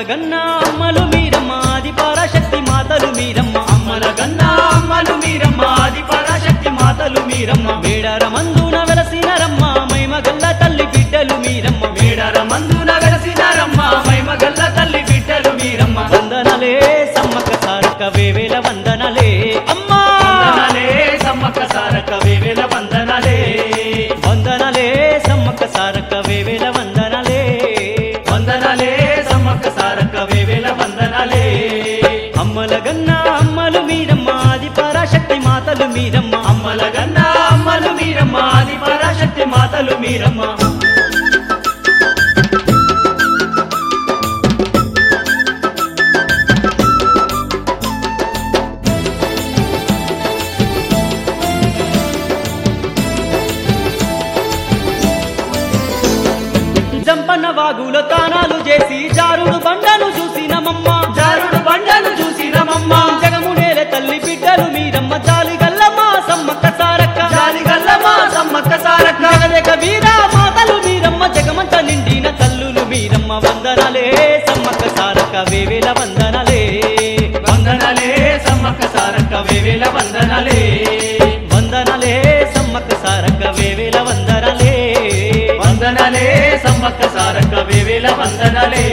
గన్న అమ్మలు మీరమ్మ ఆది పరాశక్తి మాతలు మీరమ్మ అమ్మల గన్నా అమ్మలు మీరమ్మ ఆది పరాశక్తి మాతలు మీరమ్మ మేడార మందున వెలసినరమ్మ మైమ గల్ల తల్లి బిడ్డలు మీరమ్మ మేడర మందున వెలసినారమ్మ మైమగల్ల తల్లి బిడ్డలు మీరమ్మ వందనలే సమ్మక్క సారక్క వేవేల వందనలే అమ్మా వందనాలే సమ్మక్క సారక్క వేవేల వందనాలే వందనలే సమ్మక్క సారక్క వేవేల వందనలే వందనాలే సమ్మక్క సారక్క వేవేల వందనాలే అమ్మల గన్న అమ్మలు మీరమ్మ ఆది పరాశక్తి మాతలు మీరమ్మ అమ్మల గన్నా అమ్మలు మీరమ్మ ఆది పరాశక్తి మాతలు మీరమ్మ జంపన్న వాగులో తానాలు చేసి జారుడు బండను చూసినమమ్మ జారుడు బండను చూసినమమ్మ జగము నేల తల్లి బిడ్డలు మీరమ్మ జాలి గల్లమ్మ సమ్మక్క సారక్క జాలిగల్లమ్మ సమ్మక్క సారక్క జగదేక వీర మాతలు మీరమ్మ జగమంత నిండిన తల్లులు మీరమ్మ వందనలే సమ్మక్క సారక్క వేవేల వందనలే వందనాలే సమ్మక్క సారక్క వేవేల వందనాలే వందనలే సమ్మక్క సారక్క వేవేల వందనలే వందనాలే సమ్మక్క సారక్క వేవేల వందనాలే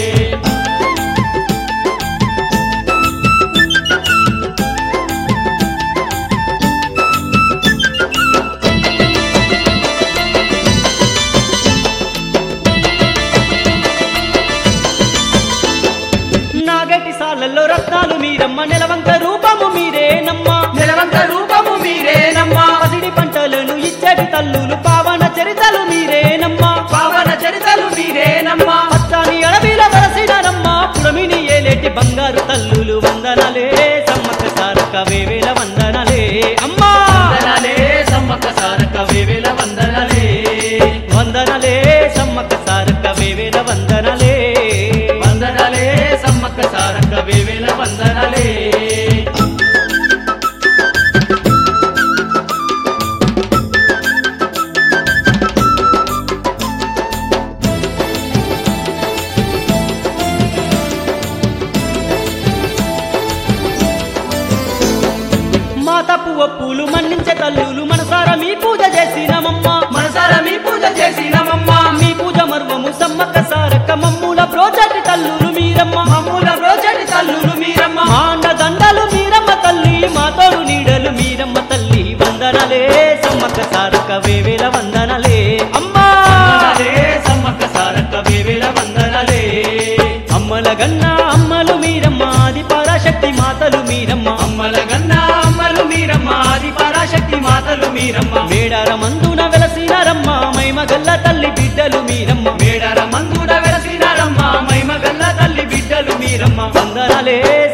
నాగటి సాలల్లో రత్నాలు మీరమ్మ నెలవంక రూపము మీరేనమ్మ నిలవంక రూపము మీరేనమ్మా పసిడి పంటలను ఇచ్చటి తల్లులు పావన చరితలు మీరేనమ్మ పావన చరితలు మీరేనమ్మా పచ్చాని అడవిల వరసినరమ్మ పుడమిని ఏలేటి బంగారు తల్లులు వందనలే సమ్మక్క సారక్క వేవేల వందనలే అమ్మా వందనాలే సమ్మక్క సారక్క వేవేల వందనాలే వందనలే సమ్మక్క సారక్క వేవేల వందనలే వందనాలే సమ్మక్క సారక్క వేవేల వందనాలే మా తప్పు ఒప్పులు మన్నించే తల్లులు మనసారా మీ పూజ చేసినమమ్మ మనసార మీ పూజ చేసినమమ్మా మీ పూజ మర్మము సమ్మక్క సారక్క మమ్ముల ప్రోచటి తల్లులు మీరమ్మ మమ్ముల రోజటి తల్లులు మీరమ్మ మాండ దండలు మీరమ్మ తల్లి మా తోడు నీడలు మీరమ్మ తల్లి వందనలే సమ్మక్క సారక్క వేవేల వందనలే అమ్మా వందనాలే సమ్మక్క సారక్క వేవేల వందనాలే అమ్మల గన్న అమ్మలు మీరమ్మ ఆది పరాశక్తి మాతలు మీరమ్మ అమ్మల గన్నా అమ్మలు మీరమ్మ ఆది పరాశక్తి మాతలు మీరమ్మ మేడార మందున వెలసినారమ్మ మైమ గల్ల తల్లి బిడ్డలు మీరమ్మ మేడర మందుడ వెలసినారమ్మ మైమగల్ల తల్లి బిడ్డలు మీరమ్మ వందనలే